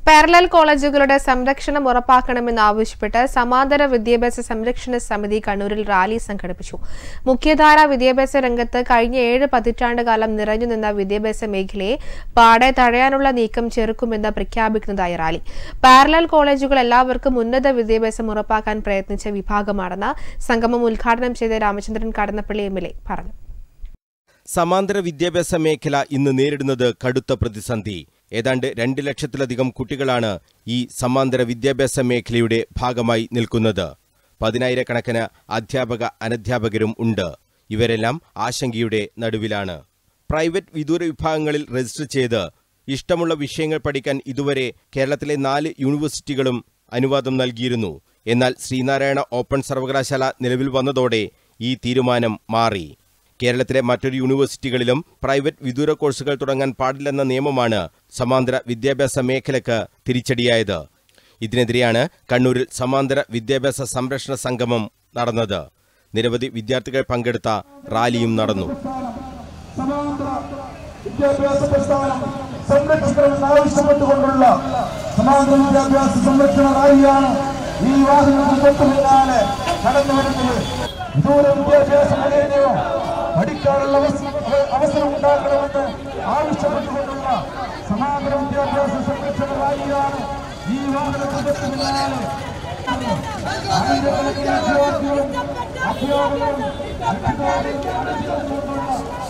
parallel കോളേജുകളുടെ സംരക്ഷണം ഉറപ്പാക്കണമെന്നാവശ്യപ്പെട്ട് സമാന്തര വിദ്യാഭ്യാസ സംരക്ഷണ സമിതി കണ്ണൂരിൽ റാലി സംഘടിപ്പിച്ചു മുഖ്യധാര വിദ്യാഭ്യാസ രംഗത്ത് കഴിഞ്ഞ ഏഴ് പതിറ്റാണ്ട് കാലം നിറഞ്ഞു നിന്ന വിദ്യാഭ്യാസ മേഖലയെ പാടെ തടയാനുള്ള നീക്കം ചെറുക്കുമെന്ന് പ്രഖ്യാപിക്കുന്നതായി റാലി പാരലൽ കോളേജുകൾ എല്ലാവർക്കും ഉന്നത വിദ്യാഭ്യാസം ഉറപ്പാക്കാൻ പ്രയത്നിച്ച വിഭാഗമാണെന്ന് സംഗമം ഉദ്ഘാടനം ചെയ്ത Ramachandran Kadannappally M L A പറഞ്ഞു സമാന്തര വിദ്യാഭ്യാസ മേഖല ഇന്ന് നേരിടുന്നത് കടുത്ത പ്രതിസന്ധി ഏതാണ്ട് രണ്ട് ലക്ഷത്തിലധികം കുട്ടികളാണ് ഈ സമാന്തര വിദ്യാഭ്യാസ മേഖലയുടെ ഭാഗമായി നിൽക്കുന്നത് പതിനായിരക്കണക്കിന് അധ്യാപക അനധ്യാപകരും ഉണ്ട് ഇവരെല്ലാം ആശങ്കയുടെ നടുവിലാണ് പ്രൈവറ്റ് വിദൂര വിഭാഗങ്ങളിൽ രജിസ്റ്റർ ചെയ്ത് ഇഷ്ടമുള്ള വിഷയങ്ങൾ പഠിക്കാൻ ഇതുവരെ കേരളത്തിലെ നാല് യൂണിവേഴ്സിറ്റികളും അനുവാദം നൽകിയിരുന്നു എന്നാൽ ശ്രീനാരായണ ഓപ്പൺ സർവകലാശാല നിലവിൽ വന്നതോടെ ഈ തീരുമാനം മാറി കേരളത്തിലെ മറ്റൊരു യൂണിവേഴ്സിറ്റികളിലും പ്രൈവറ്റ് വിദൂര കോഴ്സുകൾ തുടങ്ങാൻ പാടില്ലെന്ന നിയമമാണ് സമാന്തര വിദ്യാഭ്യാസ മേഖലയ്ക്ക് തിരിച്ചടിയായത് ഇതിനെതിരെയാണ് കണ്ണൂരിൽ സമാന്തര വിദ്യാഭ്യാസ സംരക്ഷണ സംഗമം നടന്നത് നിരവധി വിദ്യാർത്ഥികൾ പങ്കെടുത്ത റാലിയും നടന്നു സമാന്തര വിദ്യാഭ്യാസ പ്രസ്ഥാനം സംരക്ഷിക്കണമെന്ന് ആവശ്യപ്പെട്ടുകൊണ്ടുള്ള സമാന്തര വിദ്യാഭ്യാസ സംരക്ഷണ റാലിയാണ് ഈ വാഹനത്തിൽ തൊട്ടു പിന്നാലെ കടന്നു വരുന്നത് വിദൂര വിദ്യാഭ്യാസ മേഖലയോ പഠിക്കാനുള്ള അവസ- അവസരം ഉണ്ടാക്കണമെന്ന് ആവശ്യപ്പെട്ടുകൊണ്ടുള്ള സമാന്തര വിദ്യാഭ്യാസ സംരക്ഷണ റാലിയാണ് ഈ വാഹനത്തിൽ തൊട്ടു പിന്നാലെ ആയിരക്കണക്കിന് വിദ്യാർത്ഥികളും അധ്യാപകരും രക്ഷിതാക്കളും അണിചേർന്നുകൊണ്ടുള്ള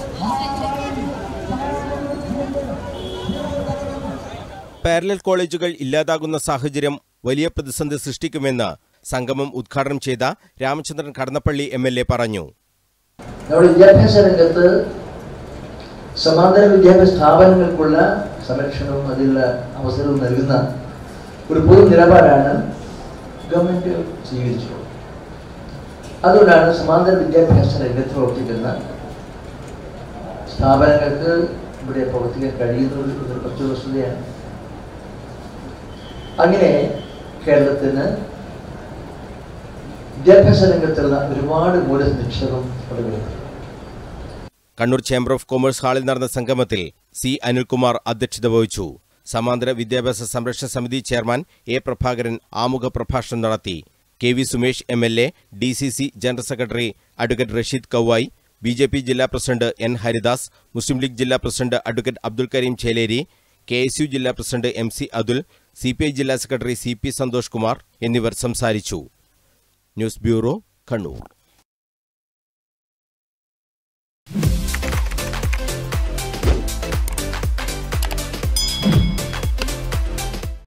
പാരലൽ കോളേജുകൾ ഇല്ലാതാകുന്ന സാഹചര്യം വലിയ പ്രതിസന്ധി സൃഷ്ടിക്കുമെന്ന് സംഗമം ഉദ്ഘാടനം ചെയ്ത രാമചന്ദ്രൻ കടന്നപ്പള്ളി എം പറഞ്ഞു നമ്മുടെ വിദ്യാഭ്യാസ രംഗത്ത് സമാന്തര വിദ്യാഭ്യാസ സ്ഥാപനങ്ങൾക്കുള്ള സംരക്ഷണവും അതിനുള്ള അവസരവും നൽകുന്ന ഒരു പൊതു നിലപാടാണ് ഗവൺമെന്റ് സ്വീകരിച്ചിട്ടുള്ളത് അതുകൊണ്ടാണ് സമാന്തര വിദ്യാഭ്യാസ രംഗത്ത് പ്രവർത്തിക്കുന്ന സ്ഥാപനങ്ങൾക്ക് ഇവിടെ പ്രവർത്തിക്കാൻ കഴിയുന്നത് ഒരു പ്രത്യേക വസ്തുതയാണ് അങ്ങനെ കേരളത്തിന് വിദ്യാഭ്യാസ രംഗത്തുള്ള ഒരുപാട് മൂല്യ നിക്ഷേപം ഇവിടെ വരുന്നുണ്ട് കണ്ണൂർ ചേംബർ ഓഫ് കൊമേഴ്സ് ഹാളിൽ നടന്ന സംഗമത്തിൽ സി അനിൽകുമാർ അധ്യക്ഷത വഹിച്ചു സമാന്തര വിദ്യാഭ്യാസ സംരക്ഷണ സമിതി ചെയർമാൻ എ പ്രഭാകരൻ ആമുഖ പ്രഭാഷണം നടത്തി K V Sumesh M L A D C C general secretary advocate Rasheed Kauvayi B J P ജില്ലാ പ്രസിഡന്റ് എൻ ഹരിദാസ് മുസ്ലിം ലീഗ് ജില്ലാ president advocate Abdul Kareem Cheleri K S U ജില്ലാ president M C Athul C P I ജില്ലാ secretary C P Santhosh Kumar എന്നിവർ സംസാരിച്ചു news bureau Kannur